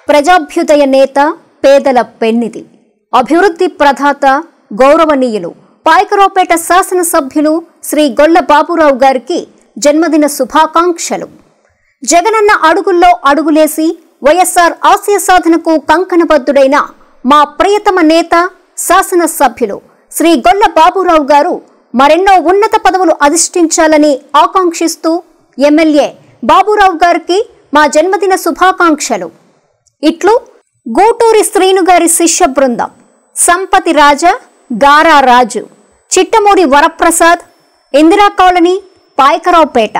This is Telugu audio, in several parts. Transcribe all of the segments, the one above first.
ప్రజాభ్యుదయ నేత పేదల పెన్నిది అభివృద్ధి ప్రదాత గౌరవనీయులు పాయకరావుపేట శాసనసభ్యులు శ్రీ గొల్ల బాబురావు గారికి జన్మదిన శుభాకాంక్షలు జగనన్న అడుగుల్లో అడుగులేసి వైఎస్ఆర్ ఆశయ సాధనకు కంకణబద్ధుడైన మా ప్రియతమ నేత శాసనసభ్యులు శ్రీ గొల్ల బాబురావు గారు మరెన్నో ఉన్నత పదవులు అధిష్ఠించాలని ఆకాంక్షిస్తూ ఎమ్మెల్యే బాబురావు గారికి మా జన్మదిన శుభాకాంక్షలు ఇట్లు గూటూరి శ్రీను గారి శిష్య బృందం సంపతి రాజా గారా రాజు చిట్టమూరి వరప్రసాద్ ఇందిరా కాలనీ పాయకరావుపేట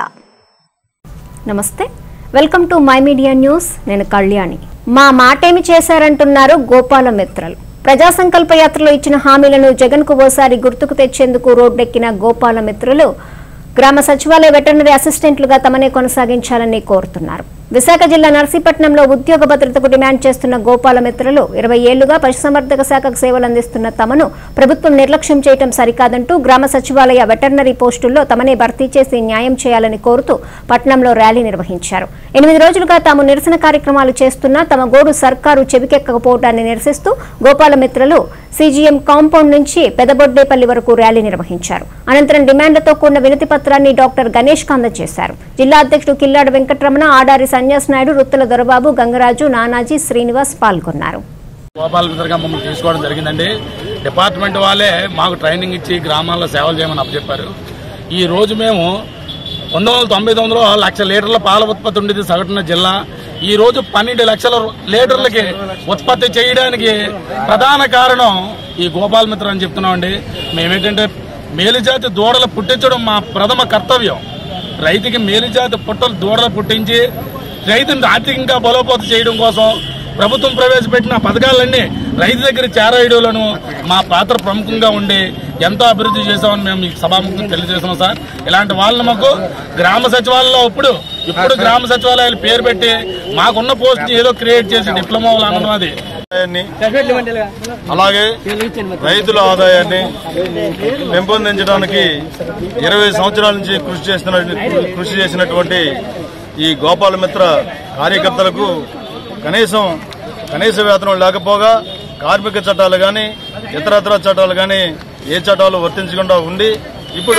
నమస్తే welcome to my media news నేను కళ్యాణి మా మాటేమి చేశారంటున్నారు గోపాల మిత్రలు ప్రజా సంకల్ప యాత్రలో ఇచ్చిన హామీలను జగన్ కు ఓసారి గుర్తుకు తెచ్చేందుకు రోడ్డెక్కిన గోపాల మిత్రులు గ్రామ సచివాలయ వెటర్నరీ అసిస్టెంట్లుగా తమనే కొనసాగించాలని కోరుతున్నారు విశాఖ జిల్లా నర్సీపట్నంలో ఉద్యోగ భద్రతకు డిమాండ్ చేస్తున్న గోపాల మిత్రులు ఇరవై ఏళ్లుగా పశుసంవర్ధక శాఖకు సేవలు అందిస్తున్న తమను ప్రభుత్వం నిర్లక్ష్యం చేయటం సరికాదంటూ గ్రామ సచివాలయ వెటర్నరీ పోస్టుల్లో తమనే భర్తీ చేసి న్యాయం చేయాలని కోరుతూ పట్నంలో ర్యాలీ నిర్వహించారు ఎనిమిది రోజులుగా తాము నిరసన కార్యక్రమాలు చేస్తున్నా తమ గోడు సర్కారు చెవికెక్కకపోవడాన్ని నిరసిస్తూ గోపాల మిత్రులు సీజీఎం కాంపౌండ్ నుంచి పెదబొడ్డేపల్లి వరకు ర్యాలీ నిర్వహించారు అనంతరం డిమాండ్లతో కూడిన వినతి పత్రాన్ని డాక్టర్ గణేష్ కు అందజేశారు జిల్లా అధ్యక్షుడు కిల్లాడ వెంకటరమణ ఆడారి సన్యాస్ నాయుడు రుత్తుల దొరబాబు గంగరాజు నానాజీ శ్రీనివాస్ పాల్గొన్నారు గోపాల మిత్రగా మమ్మల్ని తీసుకోవడం జరిగిందండి డిపార్ట్మెంట్ వాళ్ళే మాకు ట్రైనింగ్ ఇచ్చి గ్రామాల్లో సేవలు చేయమని అప్పచెప్పారు ఈ రోజు మేము పంతొమ్మిది వందల తొంభై తొమ్మిదిలో లక్ష లీటర్ల పాల ఉత్పత్తి ఉండేది సగటున జిల్లా ఈ రోజు పన్నెండు లక్షల లీటర్లకి ఉత్పత్తి చేయడానికి ప్రధాన కారణం ఈ గోపాల మిత్ర అని చెప్తున్నామండి మేమేంటంటే మేలుజాతి దూడలు పుట్టించడం మా ప్రథమ కర్తవ్యం రైతుకి మేలుజాతి పుట్టలు దూడలు పుట్టించి రైతుని ఆర్థికంగా బలోపేతం చేయడం కోసం ప్రభుత్వం ప్రవేశపెట్టిన పథకాలన్నీ రైతు దగ్గర చేరవేయడంలోనూ మా పాత్ర ప్రముఖంగా ఉండి ఎంతో అభివృద్ధి చేసామని మేము మీకు సభాముఖం తెలియజేస్తున్నాం సార్ ఇలాంటి వాళ్ళని మాకు గ్రామ సచివాలయంలో ఇప్పుడు ఇప్పుడు గ్రామ సచివాలయాలు పేరు పెట్టి మాకున్న పోస్ట్ ఏదో క్రియేట్ చేసి డిప్లొమా అన్నది ఆదాయాన్ని అలాగే రైతుల ఆదాయాన్ని పెంపొందించడానికి ఇరవై సంవత్సరాల నుంచి కృషి చేస్తున్న కృషి చేసినటువంటి ఈ గోపాల మిత్ర కార్యకర్తలకు కనీసం కనీస వేతనం లేకపోగా కార్మిక చట్టాలు కానీ ఇతరత్ర చట్టాలు కానీ ఏ చట్టాలు వర్తించకుండా ఉండి ఇప్పుడు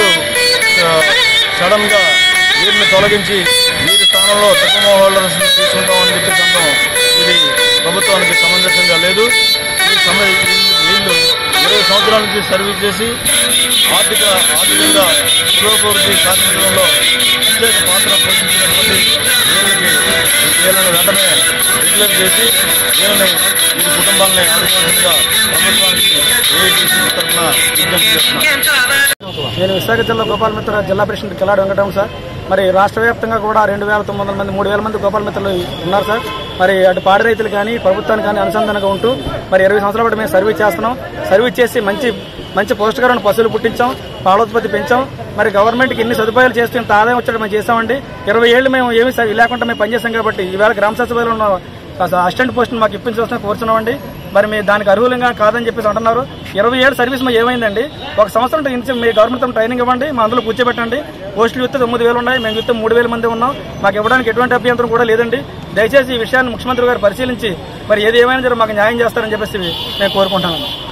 సడన్ గా వీరిని తొలగించి వీరి స్థానంలో తక్కువ హోల్డర్స్ తీసుకుంటామని చెప్పి అనడం ఇది ప్రభుత్వానికి సమంజసంగా లేదు ఈ సమయ వీళ్ళు ఇరవై సంవత్సరాల నుంచి సర్వీస్ చేసి ఆర్థిక ఆర్థికంగా పురోభివృద్ధి సాధించడంలో ప్రత్యేక పాత్ర పోషించినటువంటి వీళ్ళకి వీళ్ళని వెంటనే రెగ్యులర్ చేసి వీళ్ళని వీరి కుటుంబాలని ఆదుకోవాల్సిందిగా ప్రభుత్వానికి ఏఐటీసీ తరఫున విజ్ఞప్తి చేస్తున్నాను నేను విశాఖ జిల్లా గోపాల మిత్ర జిల్లా ప్రెసిడెంట్ కిలాడి వెంకటరామ సార్ మరి రాష్ట్ర వ్యాప్తంగా కూడా రెండు వేల తొమ్మిది వందల మంది మూడు వేల మంది గోపాల మిత్రులు ఉన్నారు సార్ మరి అటు పాడి రైతులు కానీ ప్రభుత్వానికి కానీ అనుసంధానంగా ఉంటూ మరి ఇరవై సంవత్సరాల పాటు మేము సర్వీస్ చేస్తున్నాం సర్వీస్ చేసి మంచి మంచి పౌష్టికరమైన పశువులు పుట్టించాం పాలోత్పత్తి పెంచాం మరి గవర్నమెంట్కి ఎన్ని సదుపాయాలు చేస్తూ ఇంత ఆదాయం వచ్చాడు మేము చేస్తామండి ఇరవై ఏళ్ళు మేము ఏమీ స- లేకుండా మేము పనిచేస్తాం కాబట్టి ఈవేళ గ్రామ సచివాలయంలో ఉన్న అసిస్టెంట్ పోస్ట్ మాకు ఇప్పించవలసిన కోరుచున్నామండి మరి మీ దానికి అర్హులంగా కాదని చెప్పేసి అంటున్నారు ఇరవై ఏడు సర్వీస్ మా ఏమైందండి ఒక సంవత్సరం నుంచి మీ గవర్నమెంట్ తరఫున ట్రైనింగ్ ఇవ్వండి మా అందులో కూర్చోబెట్టండి పోస్టులు చూస్తే తొమ్మిది వేలు ఉన్నాయి మేము చూస్తే మూడు వేల మంది ఉన్నాం మాకు ఇవ్వడానికి ఎటువంటి అభ్యంతరం కూడా లేదండి దయచేసి ఈ విషయాన్ని ముఖ్యమంత్రి గారు పరిశీలించి మరి ఏది ఏమైనా సరే మాకు న్యాయం చేస్తారని చెప్పేసి మేము కోరుకుంటున్నాము